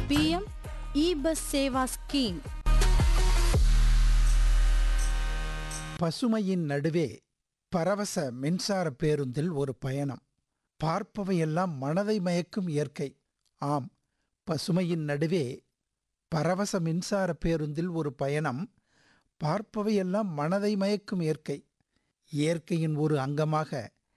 PM E bus Seva scheme பசுமையின் நடுவே பரவச மின்சார பேருந்தில் ஒரு பயணம் பார்ப்பவையெல்லாம் மனதை மயக்கும் இயற்கை ஆம் பசுமையின் நடுவே பரவச மின்சார பேருந்தில் ஒரு பயணம் பார்ப்பவையெல்லாம் மனதை மயக்கும் இயற்கை இயற்கையின் ஒரு அங்கமாக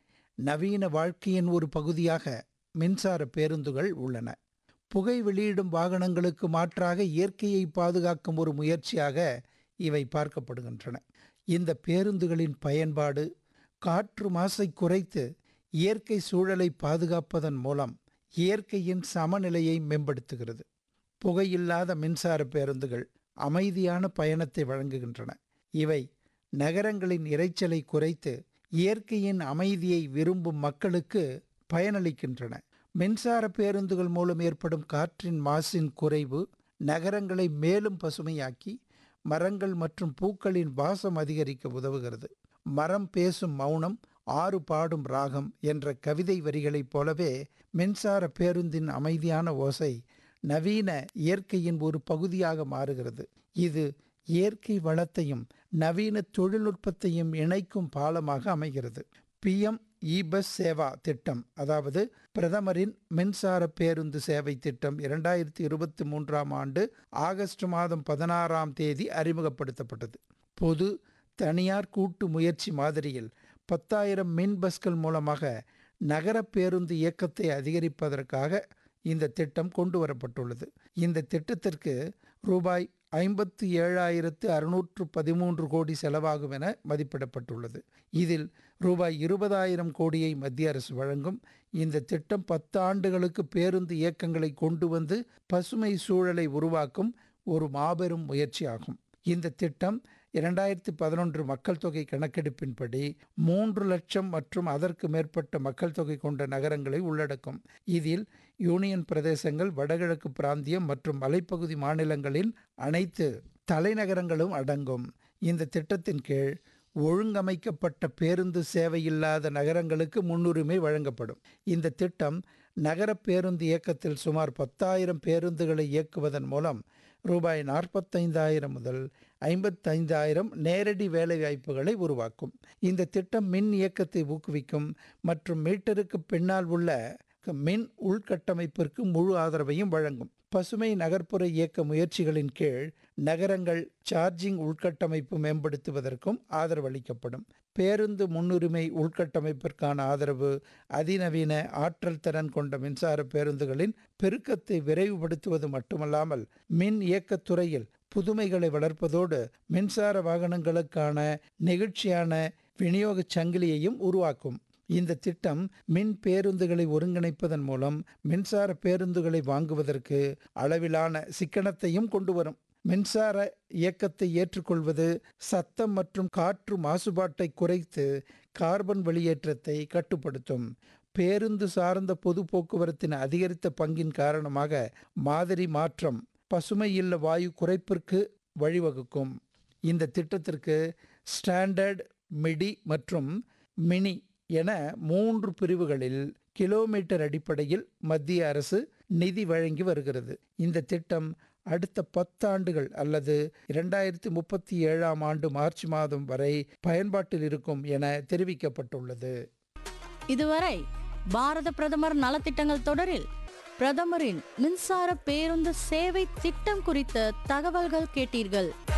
நவீன வாழ்க்கையின் ஒரு பகுதியாக மின்சார பேருந்துகள் உள்ளன புகை வெளியிடும் வாகனங்களுக்கு மாற்றாக இயற்கையை பாதுகாக்கும் ஒரு முயற்சியாக இவை பார்க்கப்படுகின்றன இந்த பேருந்துகளின் பயன்பாடு காற்று மாசை குறைத்து இயற்கை சூழலை பாதுகாப்பதன் மூலம் இயற்கையின் சமநிலையை மேம்படுத்துகிறது புகையில்லாத மின்சார பேருந்துகள் அமைதியான பயணத்தை வழங்குகின்றன இவை நகரங்களின் இரைச்சலை குறைத்து இயற்கையின் அமைதியை விரும்பும் மக்களுக்கு பயனளிக்கின்றன மின்சார பேருந்துகள் மூலம் ஏற்படும் காற்றின் மாசின் குறைவு நகரங்களை மேலும் பசுமையாக்கி மரங்கள் மற்றும் பூக்களின் வாசம் அதிகரிக்க உதவுகிறது மரம் பேசும் மௌனம் ஆறு பாடும் ராகம் என்ற கவிதை வரிகளைப் போலவே மின்சார பேருந்தின் அமைதியான ஓசை நவீன இயற்கையின் ஒரு பகுதியாக மாறுகிறது இது இயற்கை வளத்தையும் நவீன தொழில்நுட்பத்தையும் இணைக்கும் பாலமாக அமைகிறது பிஎம் இ பஸ் சேவா திட்டம் அதாவது பிரதமரின் மின்சார பேருந்து சேவை திட்டம் இரண்டாயிரத்தி இருபத்தி மூன்றாம் ஆண்டு ஆகஸ்ட் மாதம் பதினாறாம் தேதி அறிமுகப்படுத்தப்பட்டது பொது தனியார் கூட்டு முயற்சி மாதிரியில் பத்தாயிரம் மின் பஸ்கள் மூலமாக நகர பேருந்து இயக்கத்தை அதிகரிப்பதற்காக இந்த திட்டம் கொண்டு வரப்பட்டுள்ளது இந்த திட்டத்திற்கு ரூபாய் ஐம்பத்து ஏழாயிரத்து அறுநூற்று பதிமூன்று கோடி செலவாகும் என மதிப்பிடப்பட்டுள்ளது இதில் ரூபாய் இருபதாயிரம் கோடியை மத்திய அரசு வழங்கும் இந்த திட்டம் பத்து ஆண்டுகளுக்கு பேருந்து இயக்கங்களை கொண்டு வந்து பசுமை சூழலை உருவாக்கும் ஒரு மாபெரும் முயற்சியாகும் இந்த திட்டம் இரண்டாயிரத்தி பதினொன்று மக்கள் தொகை கணக்கெடுப்பின்படி மூன்று லட்சம் மற்றும் அதற்கு மேற்பட்ட மக்கள் தொகை கொண்ட நகரங்களை உள்ளடக்கும் இதில் யூனியன் பிரதேசங்கள் வடகிழக்கு பிராந்தியம் மற்றும் மலைப்பகுதி மாநிலங்களின் அனைத்து தலைநகரங்களும் அடங்கும் இந்த திட்டத்தின் கீழ் ஒழுங்கமைக்கப்பட்ட பேருந்து சேவையில்லாத நகரங்களுக்கு முன்னுரிமை வழங்கப்படும் இந்த திட்டம் நகர பேருந்து இயக்கத்தில் சுமார் பத்தாயிரம் பேருந்துகளை இயக்குவதன் மூலம் ரூபாய் நாற்பத்தைந்தாயிரம் முதல் ஐம்பத்தைந்தாயிரம் நேரடி வேலைவாய்ப்புகளை உருவாக்கும் இந்த திட்டம் மின் இயக்கத்தை ஊக்குவிக்கும் மற்றும் மீட்டருக்கு பின்னால் உள்ள மின் உள்கட்டமைப்பிற்கு முழு ஆதரவையும் வழங்கும் பசுமை நகர்ப்புற இயக்க முயற்சிகளின் கீழ் நகரங்கள் சார்ஜிங் உள்கட்டமைப்பு மேம்படுத்துவதற்கும் ஆதரவளிக்கப்படும் பேருந்து முன்னுரிமை உள்கட்டமைப்பிற்கான ஆதரவு அதிநவீன ஆற்றல் திறன் கொண்ட மின்சார பேருந்துகளின் பெருக்கத்தை விரைவுபடுத்துவது மட்டுமல்லாமல் மின் இயக்கத்துறையில் புதுமைகளை வளர்ப்பதோடு மின்சார வாகனங்களுக்கான நெகிழ்ச்சியான விநியோக சங்கிலியையும் உருவாக்கும் இந்த திட்டம் மின் பேருந்துகளை ஒருங்கிணைப்பதன் மூலம் மின்சார பேருந்துகளை வாங்குவதற்கு அளவிலான சிக்கனத்தையும் கொண்டு வரும் மின்சார இயக்கத்தை ஏற்றுக்கொள்வது சத்தம் மற்றும் காற்று மாசுபாட்டை குறைத்து கார்பன் வெளியேற்றத்தை கட்டுப்படுத்தும் பேருந்து சார்ந்த பொது போக்குவரத்தின் அதிகரித்த பங்கின் காரணமாக மாதிரி மாற்றம் பசுமை இல்ல வாயு குறைப்பிற்கு வழிவகுக்கும் இந்த திட்டத்திற்கு ஸ்டாண்டர்ட் மிடி மற்றும் மினி என மூன்று பிரிவுகளில் கிலோமீட்டர் அடிப்படையில் மத்திய அரசு நிதி வழங்கி வருகிறது இந்த திட்டம் அடுத்த பத்தாண்டுகள் அல்லது இரண்டாயிரத்தி முப்பத்தி ஏழாம் ஆண்டு மார்ச் மாதம் வரை பயன்பாட்டில் இருக்கும் என தெரிவிக்கப்பட்டுள்ளது இதுவரை பாரத பிரதமர் நலத்திட்டங்கள் தொடரில் பிரதமரின் மின்சார பேருந்து சேவை திட்டம் குறித்த தகவல்கள் கேட்டீர்கள்